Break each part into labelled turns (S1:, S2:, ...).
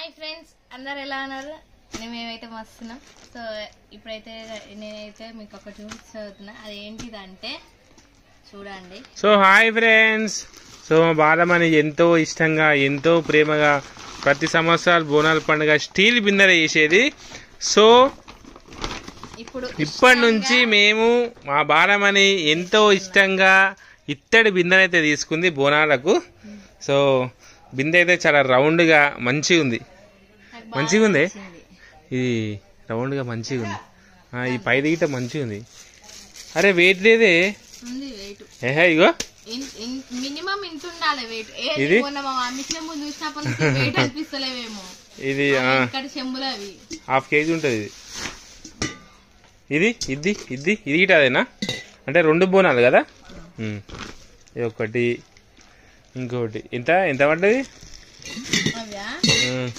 S1: Hi friends అందరు ఎలా ఉన్నారు నేను మేమైతే మస్తున్నాం సో ఇప్పుడైతే నేనైతే మీకు ఒకటి చూపిస్తున్నా అది ఏంటిదంటే చూడండి
S2: సో హాయ్ ఫ్రెండ్స్ సో మా బాలమని ఎంతో ఇష్టంగా ఎంతో ప్రేమగా ప్రతి సంవత్సరాలు బోనాల పండుగ స్టీల్ బిందెలు చేసేది సో
S1: ఇప్పుడు
S2: ఇప్పటి నుంచి మేము మా బాలమని ఎంతో ఇష్టంగా ఇత్తడి బిందెలు అయితే తీసుకుంది బోనాలకు సో బిందె అయితే చాలా రౌండ్గా మంచిగా ఉంది
S1: నాకు బాగా
S2: మంచిగా ఉంది?
S1: నచ్చింది.
S2: ఇది రౌండ్గా మంచిగా ఉంది ఆ, ఈ పై దిగిట మంచిగా ఉంది అరే వెయిట్ లేదే
S1: ఉంది వెయిట్
S2: ఏహే ఇగో
S1: మినిమం ఇంత ఉండాలి వెయిట్
S2: ఇది?
S1: మొన్న మా మమ్మీ చెంబు చూసినప్పటి నుంచి వెయిట్ అనిపిస్తలేవేమో
S2: ఇది ఆ,
S1: ఇక్కడ చెంబులు అవి
S2: హాఫ్ కేజీ ఉంటుంది ఇది ఇది ఇది ఇది ఇది ఇటు అదేనా అంటే రెండు బోనాలు కదా ఉమ్. ఇది ఒకటి ఇంకొకటి ఎంత ఎంత పడ్డది
S1: అవ్యా
S2: ఉమ్.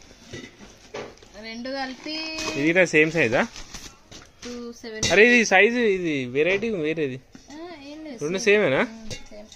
S1: రెండు కలిపి
S2: ఇది ఇట సేమ్ సైజా
S1: టూ సెవెన్
S2: అరే ఇది సైజు ఇది వెరైటీ వేరేది
S1: ఏం లేదు
S2: రెండు సేమేనా
S1: same.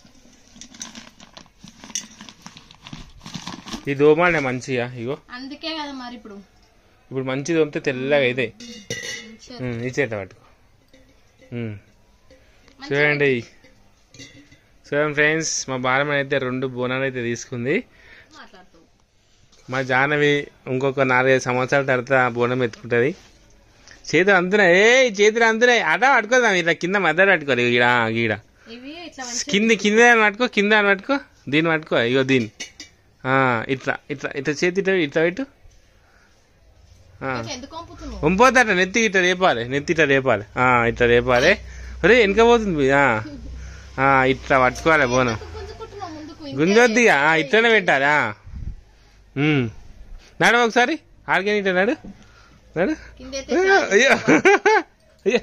S2: ఈ దోమాలే మంచిగా ఇగో
S1: అందుకే కదా మరి ఇప్పుడు
S2: ఇప్పుడు మంచి దోమితే తెల్లగా అవుతాయి
S1: మంచిగా
S2: ఉమ్, ఈ చేత పట్టుకో ఉమ్. చూడండి చూడండి ఫ్రెండ్స్ మా బాలమ్మ అయితే రెండు బోనాలు అయితే తీసుకుంది
S1: మాట్లాడుతూ
S2: మా జాహ్నవి ఇంకొక నాలుగైదు సంవత్సరాల తర్వాత బోనం ఎత్తుకుంటుంది చేతులు అందుతున్నాయి ఏ చేతులు అందుతున్నాయి అట పట్టుకోదాం ఇట్లా కింద మధ్య పట్టుకోవాలి ఈడ గీడ
S1: ఇవి ఇట్లా మంచి
S2: కింది కింద దాన్ని పట్టుకో కింద దాన్ని పట్టుకో దీన్ని పట్టుకో ఇగో దీన్ని ఆ, ఇట్లా ఇట్లా ఇట్లా చేతి ఇట్లా ఇట్లా పెట్టు ఆ.
S1: ఎందుకు పంపుతున్నావు
S2: వంపోతట నెత్తి ఇట్లా రేపాలి నెత్తి ఇట్లా రేపాలి ఆ, ఇట్లా రేపాలి అరే వెనక పోతుంది ఆ. ఆ, ఇట్లా పట్టుకోవాలి బోనం
S1: గుంజుకుంటున్నావు ముందుకు ఇంకా
S2: గుంజొద్ది ఇక. ఆ, ఇట్లనే పెట్టాలి ఆ. ఉమ్. నడు ఒకసారి ఆడికే ఇట్లా నడు నడు
S1: కింద అయితే
S2: అయ్యో అయ్యో అయ్యో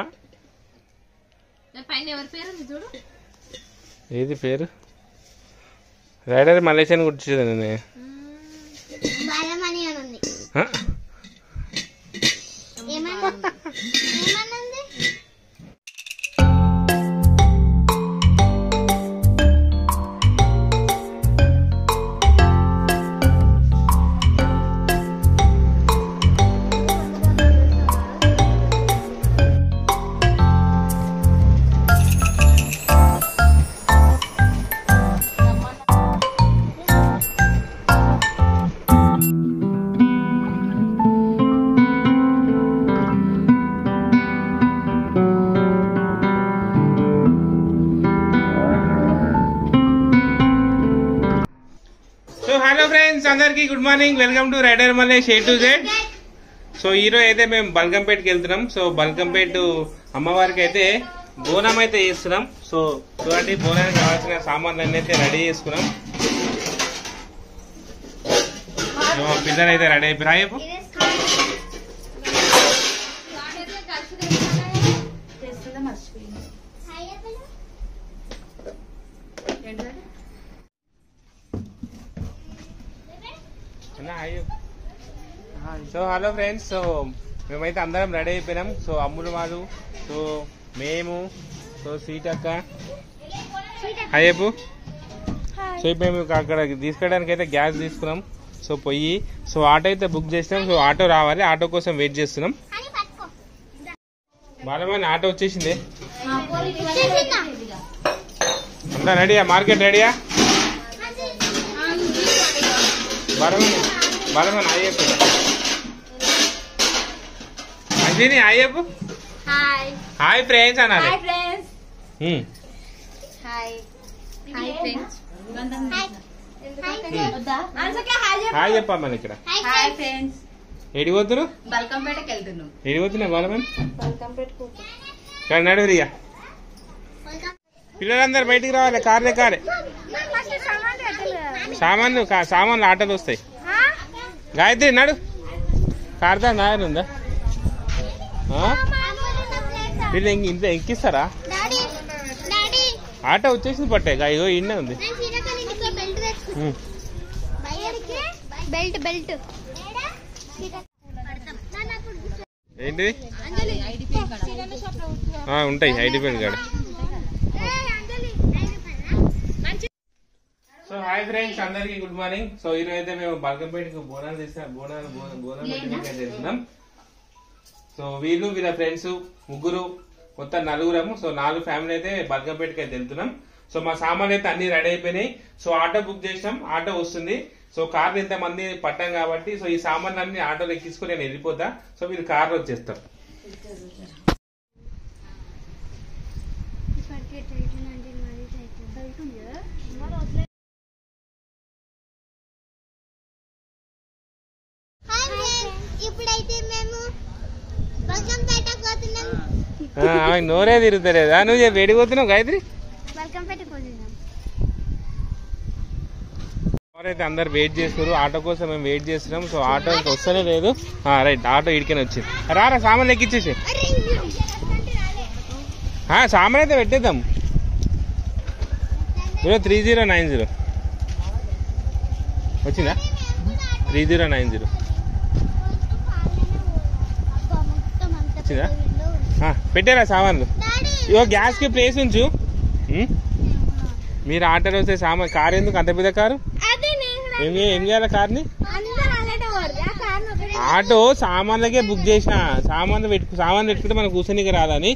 S1: నా పైన ఎవరి పేరు ఉంది చూడు
S2: ఏది పేరు రైడర్ మలేషియన్ కుట్టించేది నేను
S3: బాలమణి అని ఉంది
S2: ఆ?
S3: ఏమన్నా ఏమన్నంది
S2: సో హలో ఫ్రెండ్స్ అందరికి good morning welcome to Rider Malesh A to Z so ఈరోజు అయితే మేము బల్కంపేటకి వెళ్తున్నాం సో బల్కంపేట అమ్మవారికి అయితే బోనం అయితే చేస్తున్నాం సో చూడండి బోనానికి కావాల్సిన సామాన్లు అన్ని అయితే రెడీ చేసుకున్నాం సో మా పిల్లలు అయితే రెడీ అయిపోయి చెప్పు అన్నా, హాయ్ చెప్పు. సో హలో ఫ్రెండ్స్ సో మేమైతే అందరం రెడీ అయిపోయినాం సో అమ్ములు వాళ్ళు సో మేము సో సీతక్క హాయ్ చెప్పు సో ఇప్పుడు మేము అక్కడ తీసుకెళ్ళడానికి అయితే గ్యాస్ తీసుకున్నాం సో పొయ్యి సో ఆటో అయితే బుక్ చేసినాం సో ఆటో రావాలి ఆటో కోసం వెయిట్ చేస్తున్నాం
S3: అని పట్టుకో
S2: బాలమని ఆటో వచ్చేసింది
S3: చేసిందా
S2: అంతా రెడీయా మార్కెట్ రెడీయా బాలమని బాలమని హాయ్ చెప్పు అంజని హాయ్ చెప్పు
S1: హాయ్
S2: హాయ్ ఫ్రెండ్స్ అనాలి
S1: friends
S2: um.
S1: Hi hi friends
S2: hi చెప్పమ్మని ఇక్కడ
S1: హాయ్ ఫ్రెండ్స్
S2: ఏడి పోతురు
S1: బల్కంపేటకి వెళ్తున్నాం
S2: ఏడి పోతున్నా బాలమని ఇక్కడ నడు రియా పిల్లలందరూ బయటికి రావాలి కార్లే కారే సామాన్లు కా- సామాన్లు ఆటోలు వస్తాయి గాయత్రి నడు కార్దా నాయన ఉందా ఆ? వీళ్ళు ఇంక ఇంత ఎక్కిస్తారా
S3: డాడీ డాడీ
S2: ఆటో వచ్చేసింది పట్టే గా ఇగో ఇన్నే ఉంది
S3: నేను సీరకని ఇంట్లో బెల్ట్ తెచ్చు
S2: ఉమ్.
S3: బెల్ట్ బెల్ట్
S2: ఏంటిది ఆ, ఉంటాయి ఐడి కార్డ్ కాడ సో హాయ్ ఫ్రెండ్స్ అందరికి గుడ్ మార్నింగ్ సో ఈ రోజు అయితే మేము బల్కంపేటకి బోనాలు తీసా బోనాలు బోనాలు బోనాలు పెట్టడానికి అయితే వెళ్తున్నాం సో వీళ్ళు వీళ్ళ ఫ్రెండ్స్ ముగ్గురు మొత్తం నలుగురము సో నాలుగు ఫ్యామిలీ అయితే బల్కంపేటకి అయితే వెళ్తున్నాం సో మా సామాన్లు అయితే అన్ని రెడీ అయిపోయినాయి సో ఆటో బుక్ చేసినాం ఆటో వస్తుంది సో కార్లు ఇంత మంది పట్టాం కాబట్టి సో ఈ సామాన్లు అన్ని ఆటోలో ఎక్కించుకొని నేను వెళ్ళిపోతా సో వీళ్ళు కార్లో వచ్చేస్తారు
S3: హాయ్ ఫ్రెండ్స్ ఇప్పుడైతే మేము బల్కంపేట పోతున్నాం
S2: ఆమె నోరే తిరుగుతలేదా నువ్వు చెప్పి ఎడిపోతున్నావు గాయత్రి
S3: బల్కంపేట పోతున్నాం
S2: ఎవరైతే అందరు వెయిట్ చేస్తారు ఆటో కోసం మేము వెయిట్ చేస్తున్నాం సో ఆటో ఇంకా వస్తూనే లేదు రైట్ ఆటో ఇడికనే వచ్చింది రారా సామాన్లు ఎక్కిచ్చేసి
S3: అరే
S2: ఆ, సామాన్ అయితే పెట్టేద్దాం zero three zero nine zero వచ్చిందా త్రీ జీరో నైన్ జీరో వచ్చిందా ఆ, పెట్టారా సామాన్లు ఇగో గ్యాస్కి ప్లేస్ ఉంచు ఉం? మీరు ఆటోలో వస్తే సామాన్ కార్ ఎందుకు అంత పెద్ద కారు
S3: అదే నేను
S2: ఏం చే- ఏం చేయాలి కార్ని
S3: అందరూ అలానే పోరు ఆ కార్ ఒకటే
S2: ఆటో సామాన్లకే బుక్ చేసిన సామాన్లు పెట్టు సామాన్లు పెట్టుకుంటే మనకు కూర్చొనికి రాదని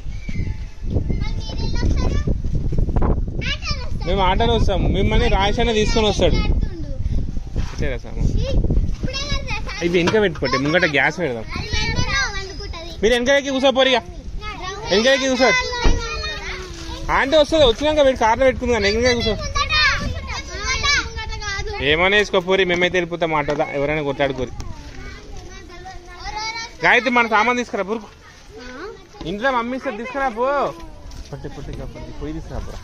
S2: మేము ఆటోలో వస్తాం మిమ్మల్ని రాజాన్న తీసుకొని వస్తాడు పెట్టారా సామాన్ ఇది వెనక పెట్టుకోండి ముంగట గ్యాస్ పెడదాం మీరు వెనకకి కూర్చోపోరిగా వెనకకి కూర్చో ఆంటీ వస్తుంది వచ్చినాక పెట్టి కార్లో పెట్టుకుందాం వెనక కూర్చో ఏమైనా వేసుకోపోరి మేమైతే వెళ్ళిపోతాం ఆటోదా ఎవరైనా కొట్లాడుకోరి గాయత్రి మన సామాన్ తీసుకురా బురుకు ఇంట్లో మమ్మీ ఇస్తే తీసుకురా పో పట్టి పట్టి పట్టి పోయి తీసుకురా పో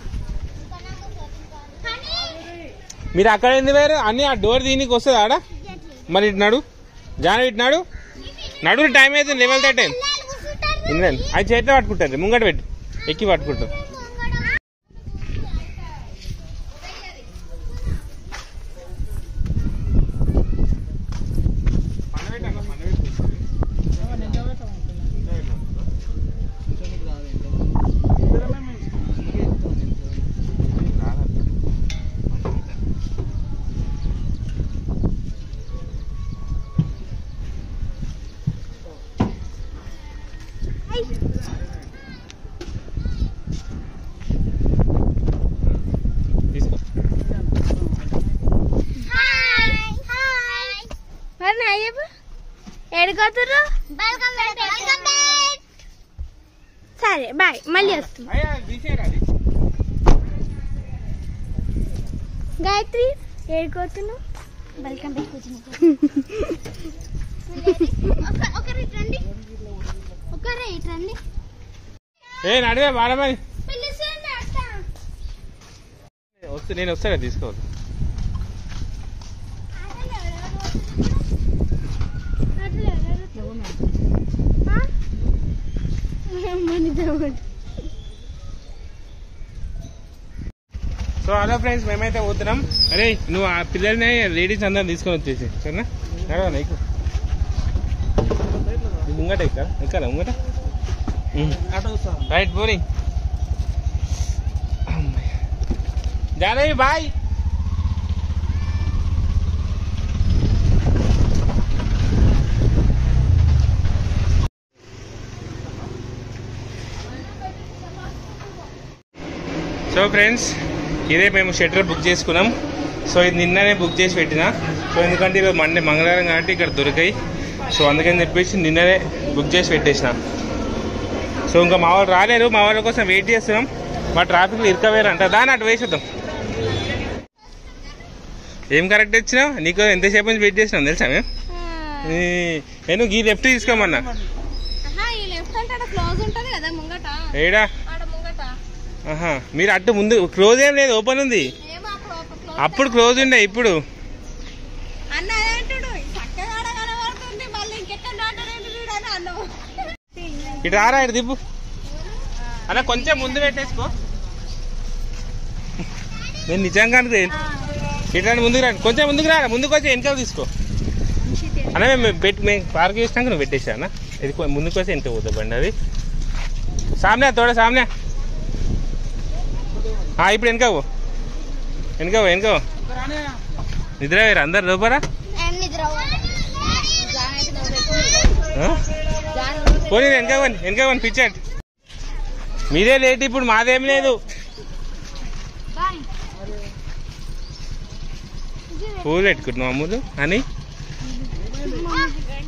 S2: మీరు అక్కడ ఎందుకు వేరు అన్ని ఆ డోర్ దీనికి వస్తుంది ఆడ మరి ఇటు నడు జాన ఇటు నడు నడు టైం అయితే లెవెల్ థర్టీ ఇంద్రన్ అది చేతిలో పట్టుకుంటారు ముంగట పెట్టు ఎక్కి పట్టుకుంటారు తీసుకో
S3: మరి నా చెప్పు ఎడుకోతుర్రు సరే బాయ్ మళ్ళీ వస్తాం
S2: అయ్యా తీసేయరా అది.
S3: గాయత్రి ఏడుకోతున్నావు వెల్కమ్ బ్యాక్ ఒకరు ఇటు రండి ఒకరే ఇటు రండి
S2: ఏ నడివే వాడమని
S3: పిలుస్తుంది అత్త
S2: వస్తే నేను వస్తా కదా తీసుకోవద్దు సో హలో ఫ్రెండ్స్ మేమైతే పోతున్నాం అరే నువ్వు ఆ పిల్లల్ని లేడీస్ అందరం తీసుకొని వచ్చేసి సరేనా నడవ నీకు ఇది ముంగట ఎక్కా ఎక్కాలా ముంగట రైట్ పోనీ జానవి బాయ్ సో ఫ్రెండ్స్ ఇదే మేము షెటర్ బుక్ చేసుకున్నాం సో ఇది నిన్ననే బుక్ చేసి పెట్టిన సో ఎందుకంటే ఈరోజు మండే మంగళవారం కాబట్టి ఇక్కడ దొరికాయి సో అందుకని చెప్పేసి నిన్ననే బుక్ చేసి పెట్టేసిన సో ఇంకా మా వాళ్ళు రాలేరు మా వాళ్ళ కోసం వెయిట్ చేస్తున్నాం మా ట్రాఫిక్లో ఇరకవేరంట దాని అటు వేసేద్దాం ఏం కరెక్ట్ ఇచ్చినావు నీకు ఎంతసేపు నుంచి వెయిట్ చేసినాం తెలుసా మేము ఈ- నేను ఈ లెఫ్ట్ తీసుకోమన్నా
S1: ఈ లెఫ్ట్ అంటే అక్కడ క్లోజ్ ఉంటది కదా ముంగట
S2: ఏడా
S1: ఆడ ముంగట
S2: ఆహా మీరు అటు ముందు క్లోజ్ ఏం లేదు ఓపెన్ ఉంది
S1: ఏమో అప్పుడు ఒక close
S2: అప్పుడు క్లోజ్ ఉండే ఇప్పుడు
S1: అన్న అదేంటుడు చక్కగా ఆడ కనబడుతుంది మళ్ళీ ఇంకెక్కడ డాక్టర్ ఏంటి వీడు అని అన్నము
S2: ఇటు రారా ఇటు దిప్పు అలా కొంచెం ముందు పెట్టేసుకో నేను నిజంగా ఇట్లా ముందుకు రండి కొంచెం ముందుకు రా ముందుకు వచ్చి వెనకాల తీసుకో అన్న మేము పెట్టి మేము పార్క్ చేసినాక నువ్వు పెట్టేసా అన్న ఇది కొ- ముందుకు వచ్చి వెనక పోతా బండి అది సామ్నే తోడ సామ్నే ఆ, ఇప్పుడు వెనక పో వెనక పో వెనక పో నిద్ర వేరు అందరు లోపరా
S3: ఏం నిద్ర
S2: పోనీ వెనక పోనీ వెనక పోనీ పిచ్చండి మీదే లేట్ ఇప్పుడు మాదేం లేదు పువ్వులు పెట్టుకుంటున్నాం అమ్ములు అని